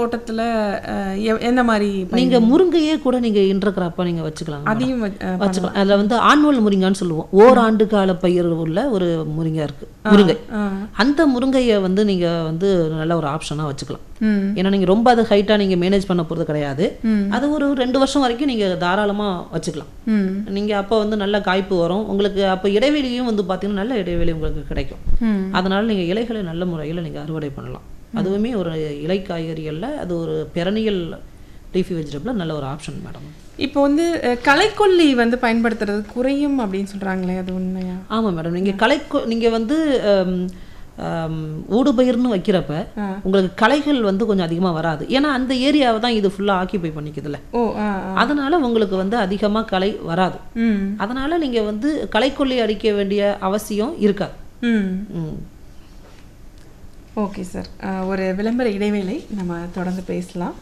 தோட்டத்துல அஹ், எ- என்ன மாதிரி பயிர்? நீங்க முருங்கையே கூட நீங்க இன்டர்கிராப்பா நீங்க வச்சுக்கலாம் madam. அதையும் வ- அஹ், வச்சுக்கலாம் அதுல வந்து ஆன்வல் முருங்கான்னு சொல்லுவோம் ஓராண்டு கால பயிர் உள்ள ஒரு முருங்கை இருக்கு முருங்கை ஆ. அந்த முருங்கையை வந்து நீங்க வந்து நல்ல ஒரு ஆப்ஷனா வச்சுக்கலாம் ம் ஏன்னா நீங்க ரொம்ப அது ஹைட்டா நீங்க மேனேஜ் பண்ண போறது கிடையாது அது ஒரு ரெண்டு வருஷம் வரைக்கும் நீங்க தாராளமா வச்சுக்கலாம் ம் நீங்க அப்போ வந்து நல்ல காய்ப்பு வரும் உங்களுக்கு அப்போ இடைவெளியும் வந்து பார்த்தீங்கன்னா நல்ல இடைவெளி உங்களுக்கு கிடைக்கும் ம் அதனால நீங்க இலைகளை நல்ல முறையில் நீங்க அறுவடை பண்ணலாம் அதுவுமே ஒரு இலை காய்கறிகள்ல அது ஒரு பெரனியல் லீஃபி வெஜிடபிள் நல்ல ஒரு ஆப்ஷன் மேடம் இப்போ வந்து அஹ், களைக்கொல்லி வந்து பயன்படுத்துறது குறையும் அப்படின்னு சொல்றாங்களே அது உண்மையா ஆமா மேடம் நீங்க களை நீங்க வந்து ஹம், ஹம், ஊடுபயிர்னு வைக்கிறப்ப ஆ. உங்களுக்கு களைகள் வந்து கொஞ்சம் அதிகமா வராது ஏன்னா அந்த ஏரியாவை தான் இது ஃபுல்லா ஆக்கியபை பண்ணிக்குதுல்ல ஓ ஆ ஆ. அதனால உங்களுக்கு வந்து அதிகமா களை வராது ம் அதனால நீங்க வந்து களைக்கொல்லி அடிக்க வேண்டிய அவசியம் இருக்காது ம் ம். ஓகே சார் அஹ், ஒரு விளம்பர இடைவேளை நம்ம தொடர்ந்து பேசலாம்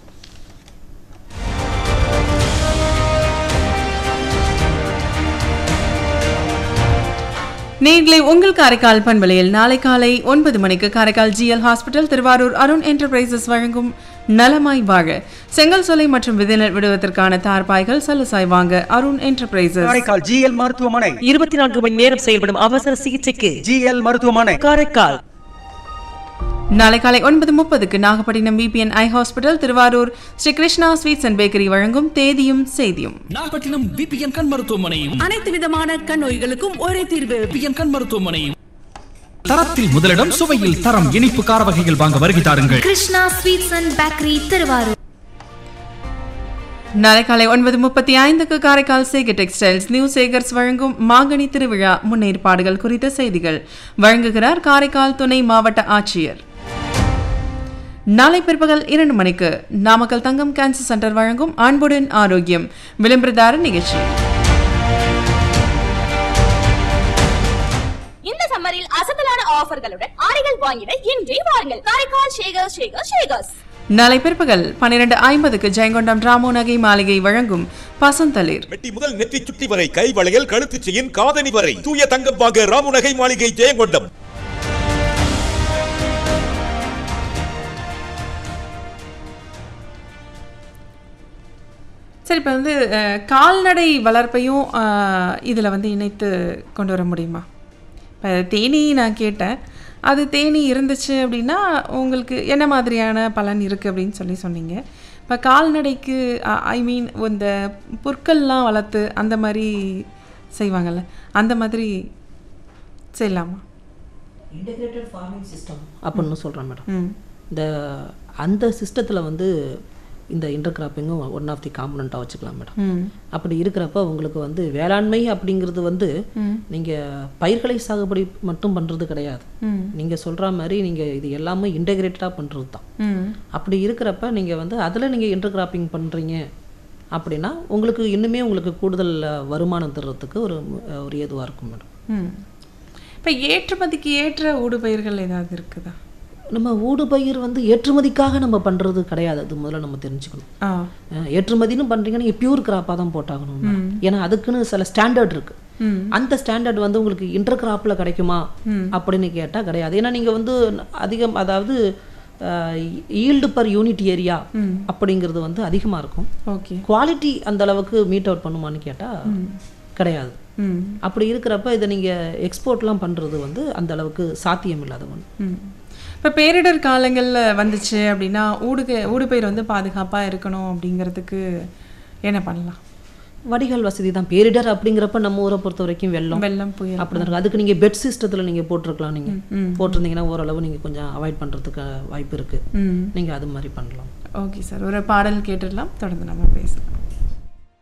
நேர்களை உங்கள் காரைக்கால் பண்பலையில் நாளை காலை ஒன்பது மணிக்கு Karaikal GL hospital Thiruvarur Arun enterprises வழங்கும் நலமாய் வாழ செங்கல் சோலை மற்றும் விதைநெல் விடுவதற்கான தார்பாய்கள் சலுசாய் வாங்க அருண் என்டர்பிரைசஸ் காரைக்கால் ஜிஎல் மருத்துவமனை இருபத்தி நான்கு மணி நேரம் செயல்படும் அவசர சிகிச்சைக்கு ஜிஎல் மருத்துவமனை காரைக்கால் நாளை காலை ஒன்பது முப்பதுக்கு Nagapattinam PPN eye hospital Thiruvarur Sri Krishna sweets and bakery வழங்கும் தேதியும் செய்தியும் நாகப்பட்டினம் விபிஎன் கண் மருத்துவமனையும் அனைத்து விதமான கண் நோய்களுக்கும் ஒரே தீர்வு விபிஎன் கண் மருத்துவமனையும் தரத்தில் முதலிடம் சுவையில் தரம் இனிப்பு கார வகைகள் வாங்க வருகை தாருங்கள் Krishna sweets and bakery Thiruvarur நாளை காலை ஒன்பது முப்பத்தி ஐந்துக்கு காரைக்கால் சேகர் டெக்ஸ்டைல்ஸ் நியூ சேகர்ஸ் வழங்கும் மாங்கனி திருவிழா முன்னேற்பாடுகள் குறித்த செய்திகள் வழங்குகிறார் காரைக்கால் துணை மாவட்ட ஆட்சியர் நாளை பிற்பகல் இரண்டு மணிக்கு நாமக்கல் தங்கம் கேன்சர் சென்டர் வழங்கும் அன்புடன் ஆரோக்கியம் விளம்பரதார நிகழ்ச்சி இந்த சம்மரில் அசத்தலான ஆஃபர்களுடன் ஆடைகள் வாங்கிட இன்றே வாருங்கள் காரைக்கால் ஷேகர் ஷேகர் ஷேகர்ஸ் நாளை பிற்பகல் பன்னிரண்டு ஐம்பதுக்கு ஜெயங்கொண்டம் ராமோ நகை மாளிகை வழங்கும் பசந்தளிர் மெட்டி முதல் நெற்றி சுட்டி வரை கை வளையல் கழுத்து செயின் காதணி வரை தூய தங்கம் வாங்க ராமுநகை மாளிகை ஜெயங்கொண்டம் சரி இப்போ வந்து அஹ், கால்நடை வளர்ப்பையும் இதில் வந்து இணைத்து கொண்டு வர முடியுமா இப்போ தேனி நான் கேட்டேன் அது தேனி இருந்துச்சு அப்படின்னா உங்களுக்கு என்ன மாதிரியான பலன் இருக்குது அப்படின்னு சொல்லி சொன்னீங்க இப்போ கால்நடைக்கு ஐ மீன் இந்த புற்கள்லாம் வளர்த்து அந்த மாதிரி செய்வாங்கல்ல அந்த மாதிரி செய்யலாமா இன்டகிரேட்டட் ஃபார்மிங் சிஸ்டம் அப்படின்னு சொல்கிறேன் மேடம் ம் இந்த அந்த சிஸ்டத்தில் வந்து இந்த இன்டர் கிராப்பிங்கும் ஒன் ஆஃப் தி காம்பனண்ட்டாக வச்சுக்கலாம் மேடம் ம் அப்படி இருக்கிறப்ப உங்களுக்கு வந்து வேளாண்மை அப்படிங்கிறது வந்து நீங்கள் பயிர்களை சாகுபடி மட்டும் பண்ணுறது கிடையாது ம் நீங்கள் சொல்கிற மாதிரி நீங்கள் இது எல்லாமே இன்டகிரேட்டடாக பண்ணுறது தான் ம் அப்படி இருக்கிறப்ப நீங்கள் வந்து அதில் நீங்கள் இன்டர் கிராப்பிங் பண்ணுறீங்க அப்படின்னா உங்களுக்கு இன்னுமே உங்களுக்கு கூடுதல் அஹ், வருமானம் தர்றதுக்கு ஒரு அஹ், ஒரு ஏதுவாக இருக்கும் மேடம் ம் இப்போ ஏற்றுமதிக்கு ஏற்ற ஊடுபயிர்கள் ஏதாவது இருக்குதா நம்ம ஊடுபயிர் வந்து ஏற்றுமதிக்காக நம்ம பண்ணுறது கிடையாது அது முதல்ல நம்ம தெரிஞ்சுக்கணும் ஆ அஹ், ஏற்றுமதின்னு பண்ணுறீங்கன்னா நீங்கள் பியூர் கிராப்பாக தான் போட்டாகணும் மேடம். ஏன்னா அதுக்குன்னு சில ஸ்டாண்டர்ட் இருக்கு ம் அந்த ஸ்டாண்டர்ட் வந்து உங்களுக்கு இன்டர் கிராப்பில் கிடைக்குமா அப்படின்னு கேட்டால் கிடையாது ஏன்னா நீங்கள் வந்து அதிகம் அதாவது ஈல்டு பர் யூனிட் ஏரியா அப்படிங்கிறது வந்து அதிகமாக இருக்கும் ஓகே குவாலிட்டி அந்த அளவுக்கு மீட் அவுட் பண்ணுமான்னு கேட்டால் கிடையாது ம் அப்படி இருக்கிறப்ப இதை நீங்கள் எக்ஸ்போர்ட்லாம் பண்ணுறது வந்து அந்த அளவுக்கு சாத்தியம் இல்லாத ஒன்று ம் இப்போ பேரிடர் காலங்களில் வந்துச்சு அப்படின்னா ஊடுக ஊடுபயிர் வந்து பாதுகாப்பாக இருக்கணும் அப்படிங்கிறதுக்கு என்ன பண்ணலாம் வடிகால் வசதி தான் பேரிடர் அப்படிங்கிறப்ப நம்ம ஊரை பொறுத்த வரைக்கும் வெள்ளம் வெள்ளம் புயல் அப்படி தான் இருக்கும் அதுக்கு நீங்கள் பெட் சிஸ்டத்தில் நீங்கள் போட்டிருக்கலாம் நீங்கள் போட்டிருந்தீங்கன்னா ஓரளவு நீங்கள் கொஞ்சம் அவாய்ட் பண்ணுறதுக்கு வாய்ப்பு இருக்குது ம் நீங்கள் அது மாதிரி பண்ணலாம் ஓகே சார் ஒரு பாடல் கேட்டுடலாம் தொடர்ந்து நம்ம பேசலாம்